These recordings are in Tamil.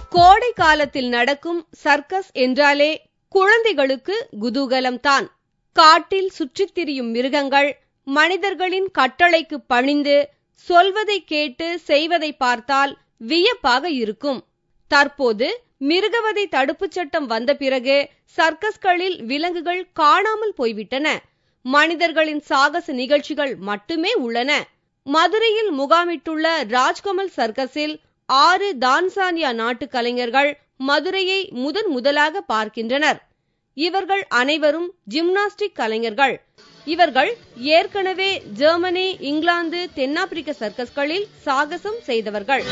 கோடை காலத்தில் நடக்கும் சர்க்கஸ் என்றாலே குழந்தைகளுக்கு குதூகலம்தான் காட்டில் சுற்றித் திரியும் மிருகங்கள் மனிதர்களின் கட்டளைக்கு பணிந்து சொல்வதை கேட்டு செய்வதை பார்த்தால் வியப்பாக இருக்கும் தற்போது மிருகவதை தடுப்புச் சட்டம் வந்த பிறகு சர்க்கஸ்களில் விலங்குகள் காணாமல் போய்விட்டன மனிதர்களின் சாகச நிகழ்ச்சிகள் மட்டுமே உள்ளன மதுரையில் முகாமிட்டுள்ள ராஜ்கமல் சர்க்கஸில் ஆறு தான்சானியா நாட்டு கலைஞர்கள் மதுரையை முதன் முதலாக பார்க்கின்றனர் இவர்கள் அனைவரும் ஜிம்னாஸ்டிக் கலைஞர்கள் இவர்கள் ஏற்கனவே ஜெர்மனி இங்கிலாந்து தென்னாப்பிரிக்க சர்க்கஸ்களில் சாகசம் செய்தவர்கள்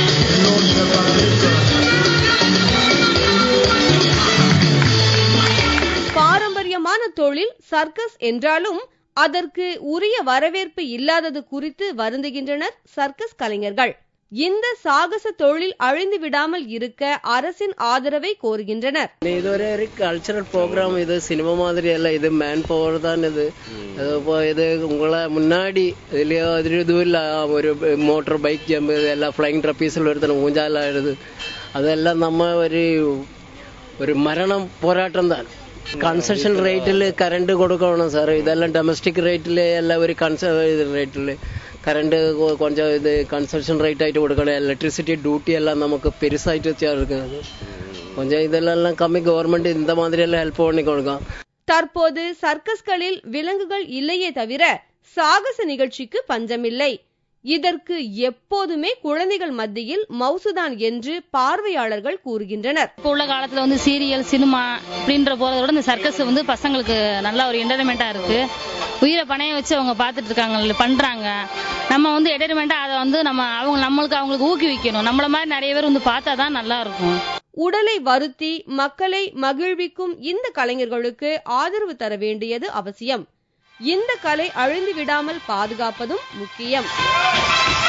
பாரம்பரியமான தொழில் சர்க்கஸ் என்றாலும் அதற்கு உரிய வரவேற்பு இல்லாதது குறித்து வருந்துகின்றனர் சர்க்கஸ் கலைஞர்கள் இந்த சாகச தொழில் அழிந்து விடாமல் இருக்க அரசின் ஆதரவை கோருகின்றனர் ഇതൊരു ഒരു കൾച്ചറൽ പ്രോഗ്രാം ഇത് സിനിമ മാതിരിയല്ല ഇത് മാൻ പവർ தான் இது இப்போ இது உங்களை முன்னாடி இதுலயோ അതിന് ഇതുമില്ല ഒരു മോട്ടോർ ബൈക്ക് ജമ്പ് എല്ലാം ഫ്ലൈങ് ട്രപ്പീസിൽ ഒരുത്തන ഊഞ്ചാലായത് അതെല്ലാം നമ്മ ഒരു ഒരു മരണം പോരാട്ടം தான் കൺസെഷൻ റേറ്റിൽ കറണ്ട് കൊടുക്കണം സാർ ഇതെല്ലാം ഡൊമസ്റ്റിക് റേറ്റിൽ എല്ലാം ഒരു കൺസ റേറ്റിൽ കറണ്ട് கொஞ்சம் ഇത് കൺസെഷൻ റേറ്റ് ആയിട്ട് കൊടുക്കണം ഇലക്ട്രിസിറ്റി ഡ്യൂട്ടി എല്ലാം നമുക്ക് പെരുസായിട്ട് ചേർക്കുന്നത് கொஞ்சம் இதெல்லாம் கம்மி கவர்மெண்ட் இந்த மாதிரி எல்லாம் ஹெல்ப் பண்ணி கொடுக்கும் தற்போது சர்க்கஸ்களில் விலங்குகள் இல்லையே தவிர சாகச நிகழ்ச்சிக்கு பஞ்சமில்லை இதற்கு எப்போதுமே குழந்தைகள் மத்தியில் மவுசுதான் என்று பார்வையாளர்கள் கூறுகின்றனர் இப்போ உள்ள காலத்துல வந்து சீரியல் சினிமா அப்படின்ற போறத விட இந்த சர்க்கஸ் வந்து பசங்களுக்கு நல்ல ஒரு என்டர்டைன்மெண்டா இருக்கு உயிரை பணைய வச்சு அவங்க பார்த்துட்டு இருக்காங்க பண்றாங்க நம்ம வந்து என்டர்டைன்மெண்டா அதை வந்து நம்ம அவங்க நம்மளுக்கு அவங்களுக்கு ஊக்குவிக்கணும் நம்மள மாதிரி நிறைய பேர் வந்து பார்த்தா தான் நல்லா இருக்கும் உடலை வருத்தி மக்களை மகிழ்விக்கும் இந்த கலைஞர்களுக்கு ஆதரவு தர வேண்டியது அவசியம் இந்த கலை அழிந்து விடாமல் பாதுகாப்பதும் முக்கியம்